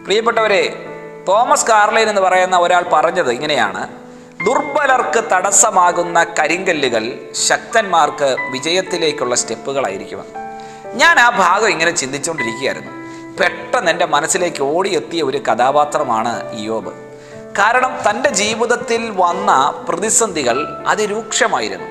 പ്രിയപ്പെട്ടവരെ Thomas Carline എന്ന് പറയുന്ന ഒരാൾ പറഞ്ഞത് ഇങ്ങനെയാണ് ദുർബലർക്ക് തടസ്സമാകുന്ന കരിങ്കല്ലുകൾ ശക്തന്മാർക്ക് വിജയത്തിലേക്കുള്ള സ്റ്റെപ്പുകളായിരിക്കുമെന്ന് ഞാൻ ആ ഭാഗം ഇങ്ങനെ ചിന്തിച്ചുകൊണ്ടിരിക്കുകയായിരുന്നു പെട്ടെന്ന് എൻ്റെ മനസ്സിലേക്ക് ഓടിയെത്തിയ ഒരു കഥാപാത്രമാണ് ഇയോബ് കാരണം തൻ്റെ ജീവിതത്തിൽ വന്ന പ്രതിസന്ധികൾ അതിരൂക്ഷമായിരുന്നു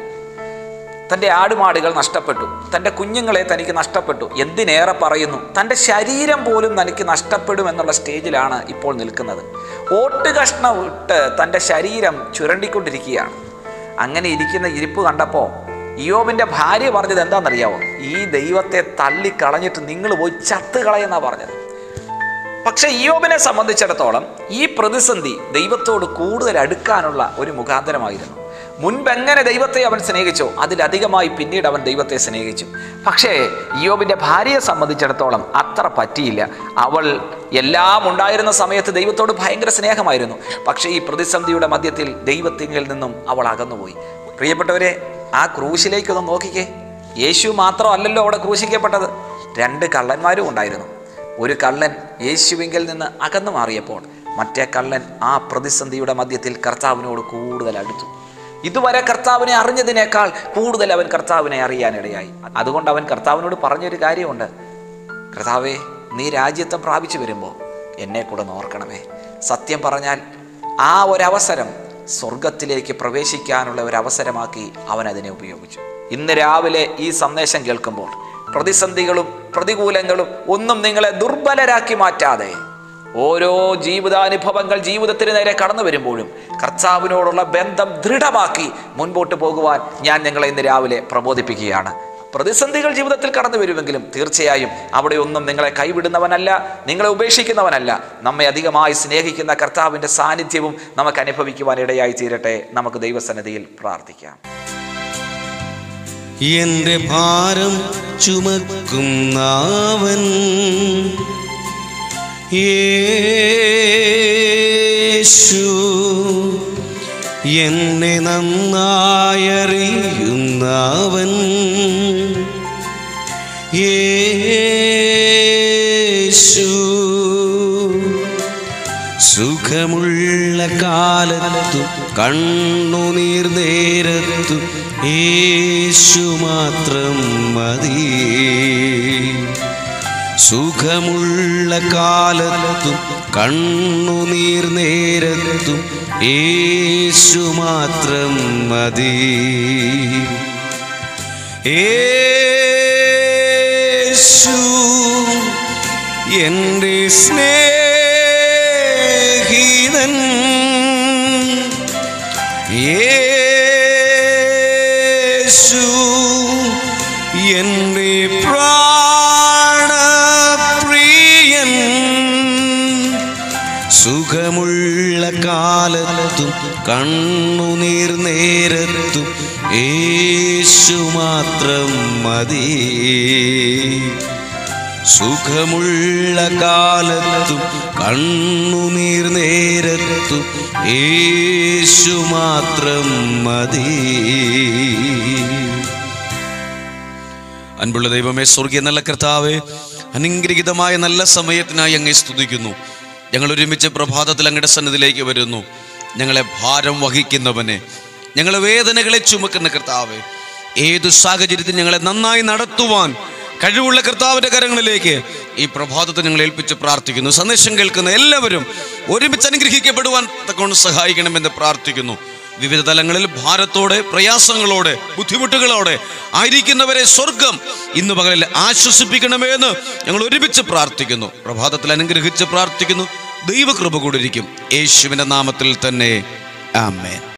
തൻ്റെ ആടുമാടുകൾ നഷ്ടപ്പെട്ടു തൻ്റെ കുഞ്ഞുങ്ങളെ തനിക്ക് നഷ്ടപ്പെട്ടു എന്തിനേറെ പറയുന്നു തൻ്റെ ശരീരം പോലും തനിക്ക് നഷ്ടപ്പെടും എന്നുള്ള സ്റ്റേജിലാണ് ഇപ്പോൾ നിൽക്കുന്നത് ഓട്ട് കഷ്ണം ഇട്ട് തൻ്റെ ശരീരം ചുരണ്ടിക്കൊണ്ടിരിക്കുകയാണ് അങ്ങനെ ഇരിക്കുന്ന ഇരിപ്പ് കണ്ടപ്പോൾ ഇയോബിൻ്റെ ഭാര്യ പറഞ്ഞത് എന്താണെന്നറിയാവോ ഈ ദൈവത്തെ തള്ളിക്കളഞ്ഞിട്ട് നിങ്ങൾ പോയി ചത്ത് കളയെന്നാ പറഞ്ഞത് പക്ഷെ ഇയോബിനെ സംബന്ധിച്ചിടത്തോളം ഈ പ്രതിസന്ധി ദൈവത്തോട് കൂടുതൽ അടുക്കാനുള്ള ഒരു മുഖാന്തരമായിരുന്നു മുൻപ് എങ്ങനെ ദൈവത്തെ അവൻ സ്നേഹിച്ചോ അതിലധികമായി പിന്നീട് അവൻ ദൈവത്തെ സ്നേഹിച്ചു പക്ഷേ ഇയോബിൻ്റെ ഭാര്യയെ സംബന്ധിച്ചിടത്തോളം അത്ര പറ്റിയില്ല അവൾ എല്ലാം ഉണ്ടായിരുന്ന സമയത്ത് ദൈവത്തോട് ഭയങ്കര സ്നേഹമായിരുന്നു പക്ഷേ ഈ പ്രതിസന്ധിയുടെ മധ്യത്തിൽ ദൈവത്തിങ്കിൽ നിന്നും അവൾ അകന്നുപോയി പ്രിയപ്പെട്ടവരെ ആ ക്രൂശിലേക്കൊന്ന് നോക്കിക്കേ യേശു മാത്രമല്ലല്ലോ അവിടെ ക്രൂശിക്കപ്പെട്ടത് രണ്ട് കള്ളന്മാരും ഉണ്ടായിരുന്നു ഒരു കള്ളൻ യേശുവിങ്കിൽ നിന്ന് അകന്നു മാറിയപ്പോൾ മറ്റേ കള്ളൻ ആ പ്രതിസന്ധിയുടെ മധ്യത്തിൽ കർത്താവിനോട് കൂടുതൽ അടുത്തു ഇതുവരെ കർത്താവിനെ അറിഞ്ഞതിനേക്കാൾ കൂടുതൽ അവൻ കർത്താവിനെ അറിയാനിടയായി അതുകൊണ്ട് അവൻ കർത്താവിനോട് പറഞ്ഞൊരു കാര്യമുണ്ട് കർത്താവേ നീ രാജ്യത്വം പ്രാപിച്ചു വരുമ്പോൾ എന്നെ കൂടെ നോർക്കണമേ സത്യം പറഞ്ഞാൽ ആ ഒരവസരം സ്വർഗത്തിലേക്ക് പ്രവേശിക്കാനുള്ള ഒരു അവസരമാക്കി അവൻ അതിനെ ഉപയോഗിച്ചു ഇന്ന് രാവിലെ ഈ സന്ദേശം കേൾക്കുമ്പോൾ പ്രതിസന്ധികളും പ്രതികൂലങ്ങളും ഒന്നും നിങ്ങളെ ദുർബലരാക്കി മാറ്റാതെ ഓരോ ജീവിതാനുഭവങ്ങൾ ജീവിതത്തിന് നേരെ കടന്നു വരുമ്പോഴും കർത്താവിനോടുള്ള ബന്ധം ദൃഢമാക്കി മുൻപോട്ട് പോകുവാൻ ഞാൻ നിങ്ങളെ ഇന്ന് രാവിലെ പ്രബോധിപ്പിക്കുകയാണ് പ്രതിസന്ധികൾ ജീവിതത്തിൽ കടന്നു വരുമെങ്കിലും തീർച്ചയായും അവിടെ ഒന്നും നിങ്ങളെ കൈവിടുന്നവനല്ല നിങ്ങളെ ഉപേക്ഷിക്കുന്നവനല്ല നമ്മെ അധികമായി സ്നേഹിക്കുന്ന കർത്താവിൻ്റെ സാന്നിധ്യവും നമുക്ക് അനുഭവിക്കുവാൻ ഇടയായി തീരട്ടെ നമുക്ക് ദൈവസന്നിധിയിൽ പ്രാർത്ഥിക്കാം എന്റെ ഭാരം ചുമക്കുന്നവൻ യേശു എന്നെ നന്നായറിയുന്നവൻ യേശു സുഖമുള്ള കാലത്തു കണ്ണുനീർ നേരത്തു യേശു മാത്രം മതി സുഖമുള്ള കാലത്തും കണ്ണുനീർ നേരത്തും യേശു മാത്രം മതി യേശു എൻ്റെ സ്നേഹിതൻ യേശു എൻ്റെ പ്രാണപ്രിയൻ സുഖമുള്ള കാലത്തും കണ്ണുനീർ നേരത്തും യേശു മാത്രം മതി സുഖമുള്ള കാലത്തും കണ്ണുനീർ നേരത്തും യേശു മാത്രം മതി അൻപുള്ള ദൈവമേ സ്വർഗീയ നല്ല കർത്താവേ അനുഗ്രഹിതമായ നല്ല സമയത്തിനായി അങ്ങേ സ്തുതിക്കുന്നു ഞങ്ങൾ ഒരുമിച്ച് പ്രഭാതത്തിൽ അങ്ങയുടെ സന്നിധിയിലേക്ക് വരുന്നു ഞങ്ങളെ ഭാരം വഹിക്കുന്നവനെ ഞങ്ങളെ വേദനകളെ ചുമക്കുന്ന കർത്താവേ ഏതു സാഹചര്യത്തിൽ ഞങ്ങളെ നന്നായി നടത്തുവാൻ കഴിവുള്ള കർത്താവിന്റെ കരങ്ങളിലേക്ക് ഈ പ്രഭാതത്തെ ഞങ്ങൾ ഏൽപ്പിച്ച് പ്രാർത്ഥിക്കുന്നു സന്ദേശം കേൾക്കുന്ന എല്ലാവരും ഒരുമിച്ച് അനുഗ്രഹിക്കപ്പെടുവാൻ തക്കൊണ്ട് സഹായിക്കണമെന്ന് പ്രാർത്ഥിക്കുന്നു വിവിധ തലങ്ങളിൽ ഭാരത്തോടെ പ്രയാസങ്ങളോടെ ബുദ്ധിമുട്ടുകളോടെ ആയിരിക്കുന്നവരെ സ്വർഗം ഇന്ന് പകലിൽ ആശ്വസിപ്പിക്കണമേ എന്ന് ഞങ്ങൾ ഒരുമിച്ച് പ്രാർത്ഥിക്കുന്നു പ്രഭാതത്തിൽ അനുഗ്രഹിച്ച് പ്രാർത്ഥിക്കുന്നു ദൈവകൃപ കൂടിയിരിക്കും യേശുവിന്റെ നാമത്തിൽ തന്നെ ആമേൻ